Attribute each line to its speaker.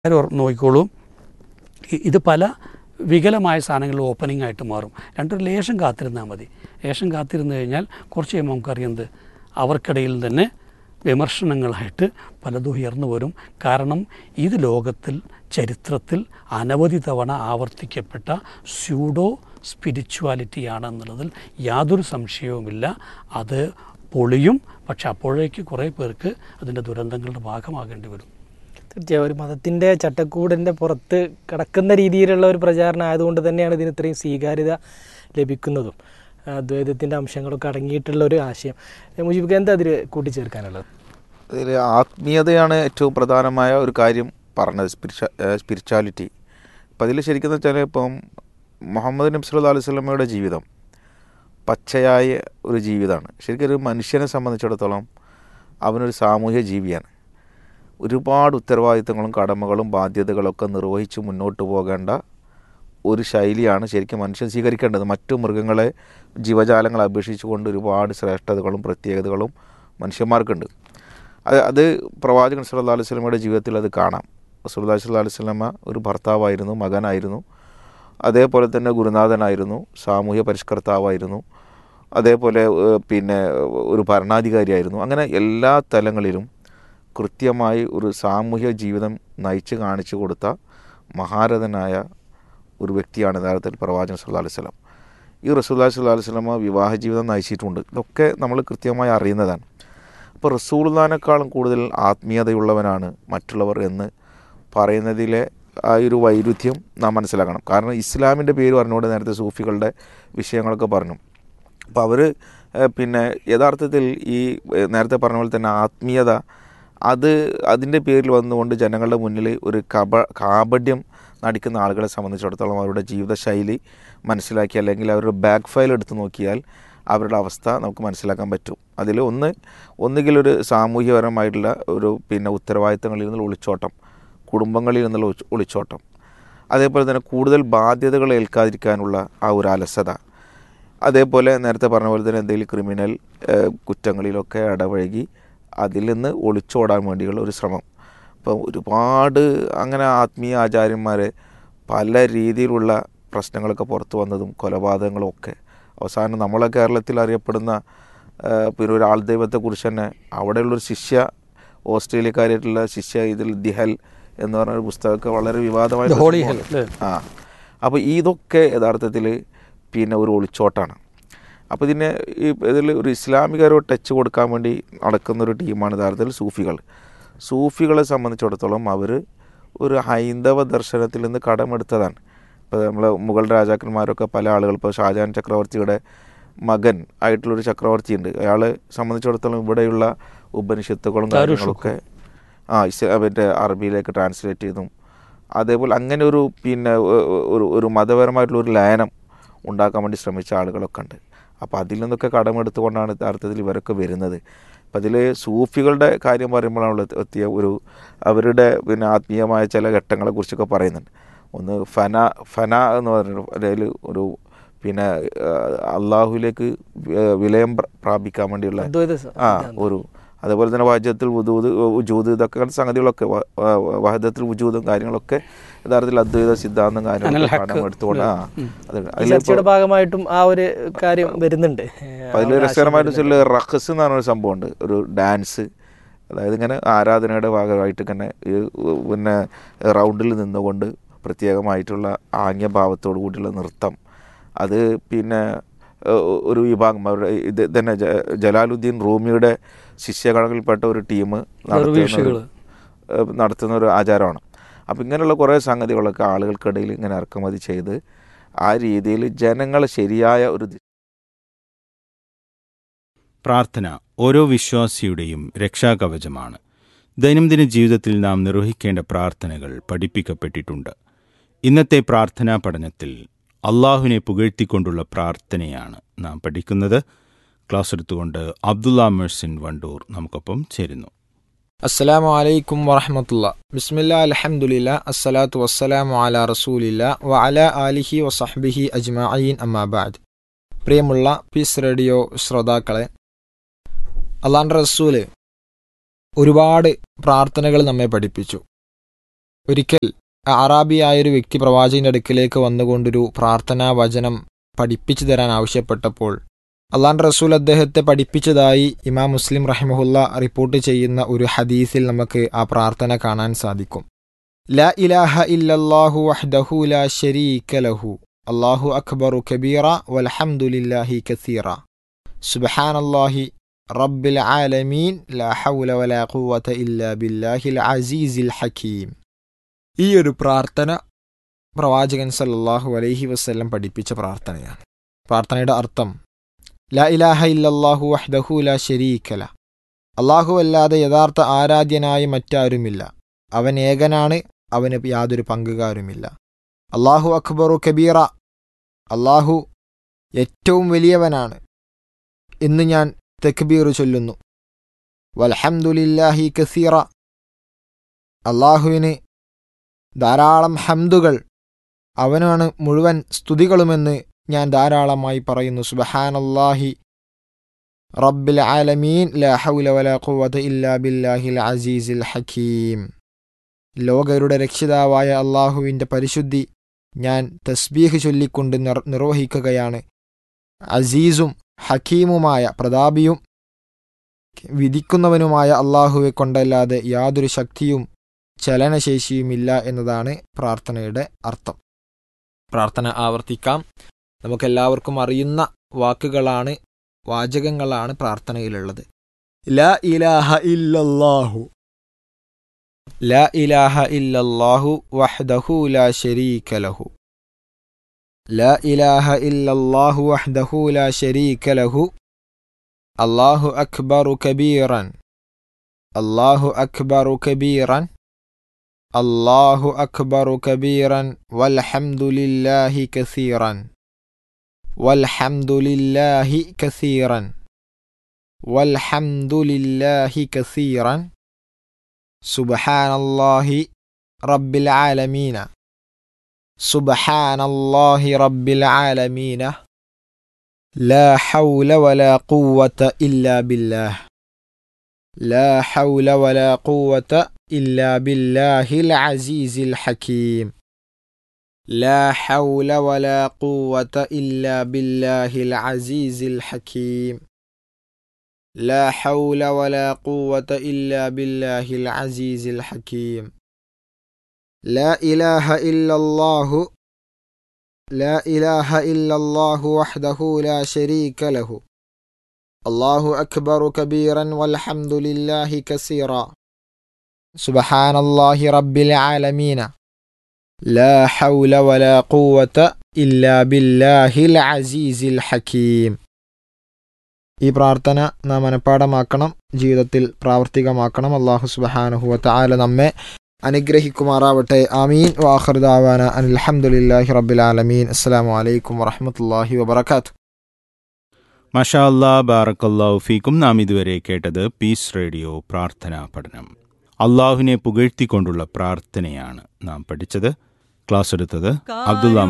Speaker 1: എല്ലാവരും നോക്കിക്കോളൂ ഇ- ഇത് പല വികലമായ സാധനങ്ങൾ ഓപ്പണിംഗ് ആയിട്ട് മാറും രണ്ടൊരു ലേശം കാത്തിരുന്നാൽ മതി ലേശം കാത്തിരുന്ന് കഴിഞ്ഞാൽ കുറച്ച് കഴിയുമ്പോൾ നമുക്കറിയുന്നത് അവർക്കിടയിൽ തന്നെ വിമർശനങ്ങളായിട്ട് പലതും ഉയർന്നു വരും കാരണം ഇത് ലോകത്തിൽ ചരിത്രത്തിൽ അനവധി തവണ ആവർത്തിക്കപ്പെട്ട സ്യൂഡോ സ്പിരിച്വാലിറ്റിയാണെന്നുള്ളതിൽ യാതൊരു സംശയവുമില്ല അത് പൊളിയും പക്ഷെ അപ്പോഴേക്ക് കുറേ പേർക്ക് അതിൻ്റെ ദുരന്തങ്ങളുടെ ഭാഗമാകേണ്ടി വരും
Speaker 2: തീർച്ചയായും ഒരു മതത്തിൻ്റെ ചട്ടക്കൂടിൻ്റെ പുറത്ത് കിടക്കുന്ന രീതിയിലുള്ള ഒരു പ്രചാരണം ആയതുകൊണ്ട് തന്നെയാണ് ഇതിന് ഇത്രയും സ്വീകാര്യത ലഭിക്കുന്നതും അദ്വൈതത്തിൻ്റെ അംശങ്ങളൊക്കെ അടങ്ങിയിട്ടുള്ള ഒരു ആശയം മുജീബ് എന്താ അതിൽ കൂട്ടിച്ചേർക്കാനുള്ളത്
Speaker 3: ഇതിൽ ആത്മീയതയാണ് ഏറ്റവും പ്രധാനമായ ഒരു കാര്യം പറഞ്ഞത് സ്പിരിച്വ സ്പിരിച്വാലിറ്റി അപ്പം അതിൽ ശരിക്കും വെച്ചാൽ ഇപ്പം മുഹമ്മദ് നബി സല്ലല്ലാഹു അലൈഹി വസല്ലമയുടെ ജീവിതം പച്ചയായ ഒരു ജീവിതമാണ് ശരിക്കും ഒരു മനുഷ്യനെ സംബന്ധിച്ചിടത്തോളം അവനൊരു സാമൂഹ്യ ജീവിയാണ് ഒരുപാട് ഉത്തരവാദിത്തങ്ങളും കടമകളും ബാധ്യതകളൊക്കെ നിർവഹിച്ച് മുന്നോട്ട് പോകേണ്ട ഒരു ശൈലിയാണ് ശരിക്കും മനുഷ്യൻ സ്വീകരിക്കേണ്ടത് മറ്റു മൃഗങ്ങളെ ജീവജാലങ്ങളെ അപേക്ഷിച്ചുകൊണ്ട് ഒരുപാട് ശ്രേഷ്ഠതകളും പ്രത്യേകതകളും മനുഷ്യന്മാർക്കുണ്ട് അത് അത് പ്രവാചകൻ സല്ലല്ലാഹു അലൈഹി വസല്ലമയുടെ ജീവിതത്തിൽ അത് കാണാം റസൂലുള്ളാഹി സ്വല്ലല്ലാഹു അലൈഹി വസല്ലമ ഒരു ഭർത്താവായിരുന്നു മകനായിരുന്നു അതേപോലെ തന്നെ ഗുരുനാഥനായിരുന്നു സാമൂഹ്യ പരിഷ്കർത്താവായിരുന്നു അതേപോലെ ഏഹ്, പിന്നെ ഒരു ഭരണാധികാരിയായിരുന്നു അങ്ങനെ എല്ലാ തലങ്ങളിലും കൃത്യമായി ഒരു സാമൂഹ്യ ജീവിതം നയിച്ച് കാണിച്ചു കൊടുത്ത മഹാരഥനായ ഒരു വ്യക്തിയാണ് യഥാർത്ഥത്തിൽ പ്രവാചകൻ സല്ലല്ലാഹു അലൈഹി വസല്ലം ഈ റസൂലുള്ളാഹി സ്വല്ലല്ലാഹു അലൈഹി വസല്ലമ വിവാഹ ജീവിതം നയിച്ചിട്ടുണ്ട് ഇതൊക്കെ നമ്മൾ കൃത്യമായി അറിയുന്നതാണ് അപ്പോൾ റസൂലുള്ളാഹിനേക്കാളും കൂടുതൽ ആത്മീയതയുള്ളവനാണ് മറ്റുള്ളവർ എന്ന് പറയുന്നതിലെ ആ ഒരു വൈരുദ്ധ്യം നാം മനസ്സിലാക്കണം കാരണം ഇസ്ലാമിൻ്റെ പേര് പറഞ്ഞുകൊണ്ട് നേരത്തെ സൂഫികളുടെ വിഷയങ്ങളൊക്കെ പറഞ്ഞു അപ്പോൾ അവർ പിന്നെ യഥാർത്ഥത്തിൽ ഈ ഏഹ്, നേരത്തെ പറഞ്ഞ പോലെ തന്നെ ആത്മീയത അത് അതിൻ്റെ പേരിൽ വന്നുകൊണ്ട് ജനങ്ങളുടെ മുന്നിൽ ഒരു കപ കാപഢ്യം നടിക്കുന്ന ആളുകളെ സംബന്ധിച്ചിടത്തോളം അവരുടെ ജീവിതശൈലി മനസ്സിലാക്കി അല്ലെങ്കിൽ അവരുടെ ബാക്ക് ഫയൽ എടുത്ത് നോക്കിയാൽ അവരുടെ അവസ്ഥ നമുക്ക് മനസ്സിലാക്കാൻ പറ്റും അതിൽ ഒന്ന് ഒന്നുകിൽ ഒരു സാമൂഹ്യപരമായിട്ടുള്ള ഒരു പിന്നെ ഉത്തരവാദിത്തങ്ങളിൽ നിന്നുള്ള ഒളിച്ചോട്ടം കുടുംബങ്ങളിൽ നിന്നുള്ള ഒളിച്ച് ഒളിച്ചോട്ടം അതേപോലെ തന്നെ കൂടുതൽ ബാധ്യതകൾ ഏൽക്കാതിരിക്കാനുള്ള ആ ഒരു അലസത അതേപോലെ നേരത്തെ പറഞ്ഞ പോലെ തന്നെ എന്തെങ്കിലും ക്രിമിനൽ ഏഹ്, കുറ്റങ്ങളിലൊക്കെ ഇടപഴകി അതിൽ നിന്ന് ഒളിച്ചോടാൻ വേണ്ടിയുള്ള ഒരു ശ്രമം അപ്പം ഒരുപാട് അങ്ങനെ ആത്മീയ ആചാര്യന്മാരെ പല രീതിയിലുള്ള പ്രശ്നങ്ങളൊക്കെ പുറത്തു വന്നതും കൊലപാതകങ്ങളും ഒക്കെ അവസാനം നമ്മളെ കേരളത്തിൽ അറിയപ്പെടുന്ന ഏഹ്, പിന്നെ ഒരു ആൾദൈവത്തെക്കുറിച്ച് തന്നെ അവിടെയുള്ളൊരു ശിഷ്യ ഓസ്ട്രേലിയക്കാരായിട്ടുള്ള ശിഷ്യ ഇതിൽ ദിഹൽ എന്ന് പറഞ്ഞ ഒരു പുസ്തകമൊക്കെ വളരെ വിവാദമായ
Speaker 1: The Holy Hell, അല്ലേ?
Speaker 3: ആ അപ്പോൾ ഇതൊക്കെ യഥാർത്ഥത്തിൽ പിന്നെ ഒരു ഒളിച്ചോട്ടാണ് അപ്പോൾ ഇതിനെ ഈ ഇതിൽ ഒരു ഇസ്ലാമിക ഒരു ടച്ച് കൊടുക്കാൻ വേണ്ടി നടക്കുന്ന ഒരു ടീമാണ് യഥാർത്ഥത്തിൽ സൂഫികൾ സൂഫികളെ സംബന്ധിച്ചിടത്തോളം അവർ ഒരു ഹൈന്ദവ ദർശനത്തിൽ നിന്ന് കടമെടുത്തതാണ് ഇപ്പോൾ നമ്മൾ മുഗൾ രാജാക്കന്മാരൊക്കെ പല ആളുകൾ ഇപ്പോൾ ഷാജഹാൻ ചക്രവർത്തിയുടെ മകൻ ആയിട്ടുള്ളൊരു ചക്രവർത്തി ഉണ്ട് അയാളെ സംബന്ധിച്ചിടത്തോളം ഇവിടെയുള്ള ഉപനിഷത്തുകളും കാര്യങ്ങളൊക്കെ ആ ഇസ് മറ്റേ അറബിയിലേക്ക് ട്രാൻസ്ലേറ്റ് ചെയ്തും അതേപോലെ അങ്ങനെ ഒരു പിന്നെ ഒ- ഒ- ഒരു ഒരു മതപരമായിട്ടുള്ള ഒരു ലയനം ഉണ്ടാക്കാൻ വേണ്ടി ശ്രമിച്ച ആളുകളൊക്കെ ഉണ്ട് അപ്പോൾ അതിൽ നിന്നൊക്കെ കടമെടുത്തുകൊണ്ടാണ് യഥാർത്ഥത്തിൽ ഇവരൊക്കെ വരുന്നത് അപ്പം അതിൽ സൂഫികളുടെ കാര്യം പറയുമ്പോഴാണ് എത്തിയ ഒരു അവരുടെ പിന്നെ ആത്മീയമായ ചില ഘട്ടങ്ങളെക്കുറിച്ചൊക്കെ പറയുന്നുണ്ട് ഒന്ന് ഫന ഫന എന്ന് പറഞ്ഞ അതിൽ ഒരു പിന്നെ ആ, അള്ളാഹുവിലേക്ക് വി- വിലയം പ്ര- പ്രാപിക്കാൻ വേണ്ടിയുള്ള
Speaker 2: അദ്വൈത സ-
Speaker 3: ആ ഒരു അതേപോലെ തന്നെ വഹജത്തിൽ വുദൂദ് ഉജൂദ് ഇതൊക്കെ അങ്ങനത്തെ സംഗതികളൊക്കെ വ- വ- വഹദത്തിൽ വുജൂദും കാര്യങ്ങളൊക്കെ യഥാർത്ഥത്തിൽ അദ്വൈത സിദ്ധാന്തം കാര്യങ്ങളൊക്കെ
Speaker 1: അനൽ ഹക്ക്.
Speaker 3: പഠനം എടുത്തുകൊണ്ട് ആ അത്
Speaker 2: ഈ
Speaker 3: അതിലിപ്പോ
Speaker 2: ചർച്ചയുടെ ഭാഗമായിട്ടും ആ ഒരു കാര്യം വരുന്നുണ്ട്
Speaker 3: അപ്പൊ അതിൽ രസകരമായിട്ട് ചില റഖസ് എന്ന് പറഞ്ഞൊരു സംഭവമുണ്ട് ഒരു ഡാൻസ് അതായത് ഇങ്ങനെ ആരാധനയുടെ ഭാഗമായിട്ട് ഇങ്ങനെ ഈ പിന്നെ റൗണ്ടിൽ നിന്നുകൊണ്ട് പ്രത്യേകമായിട്ടുള്ള ആംഗ്യഭാവത്തോടു കൂടിയുള്ള നൃത്തം അത് പിന്നെ ഏഹ്, ഒരു വിഭാഗം അവരുടെ ഇത് തന്നെ ജ- ജലാലുദ്ദീൻ റൂമിയുടെ ശിഷ്യഗണങ്ങളിൽപ്പെട്ട ഒരു ടീം
Speaker 1: ദർവീഷുകൾ.
Speaker 3: നടത്തുന്ന ഒരു ആചാരമാണ് അപ്പം ഇങ്ങനെയുള്ള കുറേ സംഗതികളൊക്കെ ആളുകൾക്കിടയിൽ ഇങ്ങനെ ഇറക്കുമതി ചെയ്ത് ആ രീതിയിൽ ജനങ്ങളെ ശരിയായ ഒരു ദി-
Speaker 4: പ്രാർത്ഥന ഓരോ വിശ്വാസിയുടെയും രക്ഷാകവചമാണ് ദൈനംദിന ജീവിതത്തിൽ നാം നിർവഹിക്കേണ്ട പ്രാർത്ഥനകൾ പഠിപ്പിക്കപ്പെട്ടിട്ടുണ്ട് ഇന്നത്തെ പ്രാർത്ഥനാ പഠനത്തിൽ അള്ളാഹുവിനെ പുകഴ്ത്തിക്കൊണ്ടുള്ള പ്രാർത്ഥനയാണ് നാം പഠിക്കുന്നത് ക്ലാസ് എടുത്തുകൊണ്ട് അബ്ദുള്ള മെഴ്സിൻ വണ്ടൂർ നമുക്കൊപ്പം ചേരുന്നു
Speaker 5: അസ്സലാമു അലൈക്കും വറഹമത്തുള്ള ബിസ്മില്ല അലഹമുല്ല അസ്സലാത്തു വസ്സലാമു അല റസൂലില്ല വ അല ആലിഹി വസഹ്ബിഹി അജ്മഈൻ അമ്മാബാദ് പ്രിയമുള്ള പീസ് റേഡിയോ ശ്രോതാക്കളെ അള്ളാൻ്റെ റസൂല് ഒരുപാട് പ്രാർത്ഥനകൾ നമ്മെ പഠിപ്പിച്ചു ഒരിക്കൽ അറാബിയായൊരു വ്യക്തി പ്രവാചകന്റെ അടുക്കിലേക്ക് വന്നുകൊണ്ടൊരു പ്രാർത്ഥനാ വചനം പഠിപ്പിച്ചു തരാൻ ആവശ്യപ്പെട്ടപ്പോൾ അള്ളാൻ റസൂൽ അദ്ദേഹത്തെ പഠിപ്പിച്ചതായി ഇമാം മുസ്ലിം റഹിമഹുല്ല റിപ്പോർട്ട് ചെയ്യുന്ന ഒരു ഹദീസിൽ നമുക്ക് ആ പ്രാർത്ഥന കാണാൻ സാധിക്കും ലാ ഇലാഹ ഇല്ലല്ലാഹു വഹ്ദഹു ലാ ശരീക ലഹു അല്ലാഹു അക്ബറു കബീറ വൽഹംദുലില്ലാഹി കസീറ സുബ്ഹാനല്ലാഹി റബ്ബിൽ ആലമീൻ ലാ ഹൗല വലാ ഖുവത ഇല്ലാ ബില്ലാഹിൽ അസീസിൽ ഹക്കീം ഈ ഒരു പ്രാർത്ഥന പ്രവാചകൻ സല്ലല്ലാഹു അലൈഹി വസല്ലം പഠിപ്പിച്ച പ്രാർത്ഥനയാണ് പ്രാർത്ഥനയുടെ അർത്ഥം ലാ ഇലാഹ ഇല്ലല്ലാഹു വഹ്ദഹു ലാ ശരീകല അള്ളാഹു അല്ലാതെ യഥാർത്ഥ ആരാധ്യനായി മറ്റാരുമില്ല അവൻ ഏകനാണ് അവന് യാതൊരു പങ്കുകാരുമില്ല അള്ളാഹു അക്ബറു കബീറ അള്ളാഹു ഏറ്റവും വലിയവനാണ് എന്ന് ഞാൻ തെക്ബീർ ചൊല്ലുന്നു വൽഹംദുലില്ലാഹി കസീറ അള്ളാഹുവിന് ധാരാളം ഹംദുകൾ അവനാണ് മുഴുവൻ സ്തുതികളുമെന്ന് ഞാൻ ധാരാളമായി പറയുന്നു സുബഹാനല്ലാഹി റബ്ബിൽ ആലമീൻ ലാ ഹൗല വലാ ഖുവത ഇല്ലാ ബില്ലാഹിൽ അസീസിൽ ഹക്കീം ലോകരുടെ രക്ഷിതാവായ അള്ളാഹുവിൻ്റെ പരിശുദ്ധി ഞാൻ തസ്ബീഹ് ചൊല്ലിക്കൊണ്ട് നിർ നിർവഹിക്കുകയാണ് അസീസും ഹക്കീമുമായ പ്രതാപിയും വിധിക്കുന്നവനുമായ അള്ളാഹുവെ കൊണ്ടല്ലാതെ യാതൊരു ശക്തിയും ചലനശേഷിയുമില്ല എന്നതാണ് പ്രാർത്ഥനയുടെ അർത്ഥം പ്രാർത്ഥന ആവർത്തിക്കാം നമുക്കെല്ലാവർക്കും അറിയുന്ന വാക്കുകളാണ് വാചകങ്ങളാണ് പ്രാർത്ഥനയിലുള്ളത് ലാ ഇലാഹ ഇല്ലല്ലാഹു ലാ ഇലാഹ ഇല്ലല്ലാഹു വഹ്ദഹു ലാ ശരീക ലഹു ലാ ഇലാഹ ഇല്ലല്ലാഹു വഹ്ദഹു ലാ ശരീക ലഹു അല്ലാഹു അക്ബറു കബീറൻ അല്ലാഹു അക്ബറു കബീറൻ അല്ലാഹു അക്ബറു കബീറൻ വൽഹംദുലില്ലാഹി കസീറൻ വൽഹംദുലില്ലാഹി കസീറൻ വൽഹംദുലില്ലാഹി കസീറൻ സുബ്ഹാനല്ലാഹി റബ്ബിൽ ആലമീന സുബ്ഹാനല്ലാഹി റബ്ബിൽ ആലമീന لا حول ولا قوة إلا بالله لا حول ولا قوة إلا بالله العزيز الحكيم لا حول ولا قوة إلا بالله العزيز الحكيم لا حول ولا قوة إلا بالله العزيز الحكيم لا إله إلا الله لا إله إلا الله وحده لا شريك له الله أكبر كبيرا والحمد لله كثيرا سبحان الله رب العالمين لا حول ولا قوة إلا بالله العزيز الحكيم ഈ പ്രാർത്ഥന നാം മനഃപ്പാടമാക്കണം ജീവിതത്തിൽ പ്രാവർത്തികമാക്കണം അള്ളാഹു സുബഹാനഹുവ താല നമ്മെ അനുഗ്രഹിക്കുമാറാവട്ടെ ആമീൻ വാഹർദാവാന അനിൽഹമുല്ലാഹി റബ്ബിലാലമീൻ അസ്സാം വലൈക്കും വറഹമത്തല്ലാഹി വബർക്കാത്തു
Speaker 4: മഷാ അല്ലാ ബാറക്കല്ലാഹു ഫീക്കും നാം ഇതുവരെ കേട്ടത് പീസ് റേഡിയോ പ്രാർത്ഥനാ പഠനം അള്ളാഹുവിനെ പുകഴ്ത്തിക്കൊണ്ടുള്ള പ്രാർത്ഥനയാണ് നാം പഠിച്ചത് ക്ലാസ് എടുത്തത് അബ്ദുള്ള